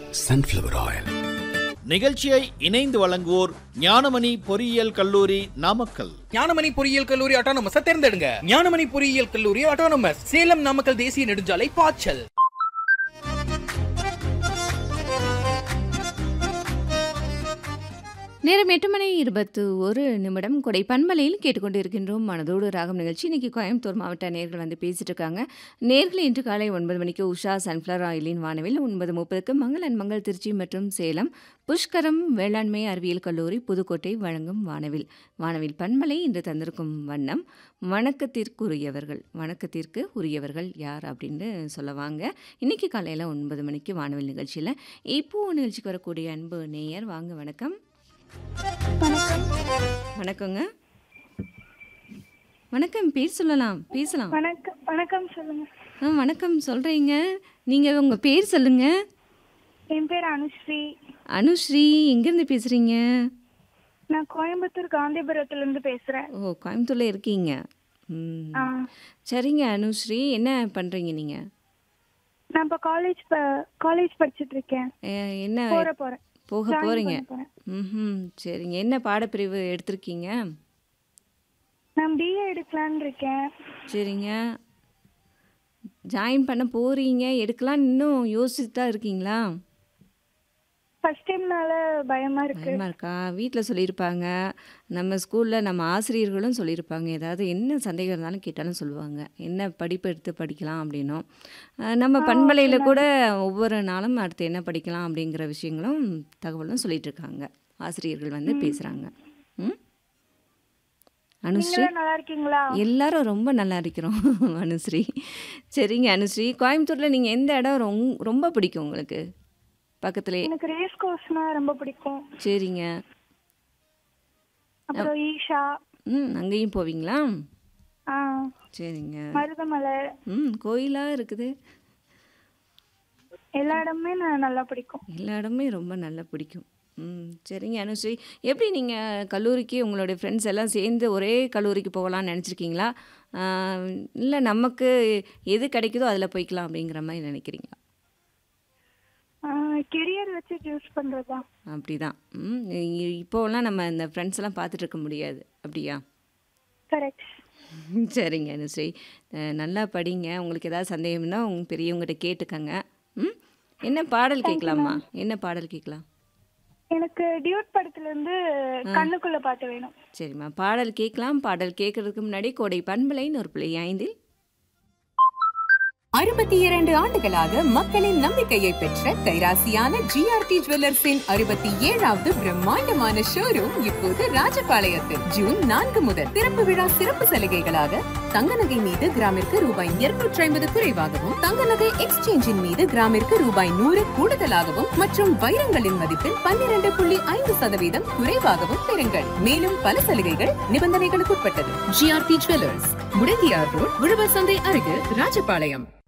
sunflower oil. நிகழ்ச்சியை இணைந்து வழங்குவோர் ஞானமணி பொறியியல் கல்லூரி நாமக்கல் ஞானமணி பொறியியல் கல்லூரி ஆட்டோனமஸ் தேர்ந்தெடுங்க ஞானமணி பொறியியல் கல்லூரி ஆட்டோனமஸ் சேலம் நாமக்கல் தேசிய நெடுஞ்சாலை பாய்ச்சல் நேரம் எட்டு மணி இருபத்து ஒரு நிமிடம் கொடை பண்பலையில் கேட்டுக்கொண்டு இருக்கின்றோம் மனதோடு ராகம் நிகழ்ச்சி இன்னைக்கு கோயம்புத்தூர் மாவட்ட நேர்கள் வந்து பேசிட்டு இருக்காங்க நேர்கள் இன்று காலை ஒன்பது மணிக்கு உஷா சன்ஃப்ளவர் ஆயிலின் வானவில் ஒன்பது முப்பதுக்கு மங்களன் மங்கள் திருச்சி மற்றும் சேலம் புஷ்கரம் வேளாண்மை அறிவியல் கல்லூரி புதுக்கோட்டை வழங்கும் வானவில் வானவில் பண்பலை இன்று தந்திருக்கும் வண்ணம் வணக்கத்திற்குரியவர்கள் வணக்கத்திற்கு உரியவர்கள் யார் அப்படின்னு சொல்லுவாங்க இன்னைக்கு காலையில் ஒன்பது மணிக்கு வானவில் நிகழ்ச்சியில் இப்போ நிகழ்ச்சிக்கு வரக்கூடிய அன்பு நேயர் வாங்க வணக்கம் வணக்கங்க வணக்கம் பேர் சொல்லலாம் பேசலாம் வணக்கம் வணக்கம் சொல்லுங்க ஆ வணக்கம் சொல்கிறீங்க நீங்கள் உங்கள் பேர் சொல்லுங்க என் பேர் அனுஸ்ரீ அனுஸ்ரீ எங்கேருந்து பேசுகிறீங்க நான் கோயம்புத்தூர் காந்திபுரத்துல இருந்து பேசுறேன் ஓ கோயம்புத்தூரில் இருக்கீங்க ம் ஆ, சரிங்க அனுஸ்ரீ என்ன பண்ணுறீங்க நீங்கள் நான் இப்ப காலேஜ் காலேஜ் படிச்சிட்டு இருக்கேன் என்ன போற போறேன் போக Join போகிறீங்க பண்ண போறேன் ம் சரிங்க என்ன பாடப்பிரிவு எடுத்திருக்கீங்க நான் பிஏ எடுக்கலான்னு இருக்கேன் சரிங்க ஜாயின் பண்ண போகிறீங்க எடுக்கலாம் இன்னும் யோசிச்சுட்டு தான் இருக்கீங்களா ஃபர்ஸ்ட் டைம்னால பயமா இருக்கு பயமாக இருக்கா வீட்டில் சொல்லியிருப்பாங்க நம்ம ஸ்கூலில் நம்ம ஆசிரியர்களும் சொல்லியிருப்பாங்க ஏதாவது என்ன சந்தேகம் இருந்தாலும் கேட்டாலும் சொல்லுவாங்க என்ன படிப்பு எடுத்து படிக்கலாம் அப்படின்னும் அஹ் நம்ம பண்பலையில் கூட ஒவ்வொரு நாளும் அடுத்து என்ன படிக்கலாம் அப்படிங்கிற விஷயங்களும் தகவலும் சொல்லிட்டு இருக்காங்க ஆசிரியர்கள் வந்து பேசுகிறாங்க ம் அனுஸ்ரீ நீங்களும் நல்லா இருக்கீங்களா எல்லாரும் ரொம்ப நல்லா இருக்கிறோம் அனுஸ்ரீ சரிங்க அனுஸ்ரீ கோயம்புத்தூரில் நீங்கள் எந்த இடம் ரொம் ரொம்ப பிடிக்கும் உங்களுக்கு பக்கத்துலேயே எனக்கு ரேஸ் கோர்ஸ்னா ரொம்ப பிடிக்கும் சரிங்க அப்புறம் ஈஷா ம் அங்கேயும் போவீங்களா ஆ, சரிங்க மருதமலை ம் கோயிலாக இருக்குது எல்லா இடமுமே நான் நல்லா பிடிக்கும் எல்லா இடமே ரொம்ப நல்லா பிடிக்கும் ம் சரிங்க அனுஸ்ரீ எப்படி நீங்கள் கல்லூரிக்கு உங்களுடைய ஃப்ரெண்ட்ஸ் எல்லாம் சேர்ந்து ஒரே கல்லூரிக்கு போகலாம்னு நினச்சிருக்கீங்களா இல்லை நமக்கு எது கிடைக்குதோ அதில் போய்க்கலாம் அப்படிங்கிற மாதிரி நினைக்கிறீங்களா கெரியர் வச்சு சூஸ் பண்றதா அப்படி தான் ம் இ- இப்போலாம் நம்ம இந்த ஃப்ரெண்ட்ஸ் எல்லாம் பார்த்துட்டு இருக்க முடியாது அப்படியா கரெக்ட் சரிங்க அனுஸ்ரீ அஹ் நல்லா படிங்க உங்களுக்கு ஏதாவது சந்தேகம்னா உங்க பெரியவங்ககிட்ட கேட்டுக்கங்க ம் என்ன பாடல் கேட்கலாமா என்ன பாடல் கேட்கலாம் எனக்கு டியூட் படத்துல இருந்து கண்ணுக்குள்ள பாட்டு வேணும் சரிம்மா பாடல் கேட்கலாம் பாடல் கேட்கறதுக்கு முன்னாடி கோடை பண்பலைன்னு ஒரு பிள்ளை ஐந்தில் அறுபத்தி இரண்டு ஆண்டுகளாக மக்களின் நம்பிக்கையை பெற்ற கைராசியான ஜிஆர்டி ஜுவல்லர்ஸின் அறுபத்தி ஏழாவது பிரம்மாண்டமான ஷோரூம் இப்போது ராஜபாளையத்தில் ஜூன் நான்கு முதல் திறப்பு விழா சிறப்பு சலுகைகளாக தங்க நகை மீது கிராமிற்கு ரூபாய் இருநூற்றி ஐம்பது குறைவாகவும் தங்க நகை எக்ஸ்சேஞ்சின் மீது கிராமிற்கு ரூபாய் நூறு கூடுதலாகவும் மற்றும் வைரங்களின் மதிப்பில் பன்னிரண்டு புள்ளி ஐந்து சதவீதம் குறைவாகவும் பெறுங்கள் மேலும் பல சலுகைகள் நிபந்தனைகளுக்கு உட்பட்டது ஜிஆர்டி ஜுவல்லர்ஸ் முடங்கியார் ரோட் உழவர் சந்தை அருகில் ராஜபாளையம்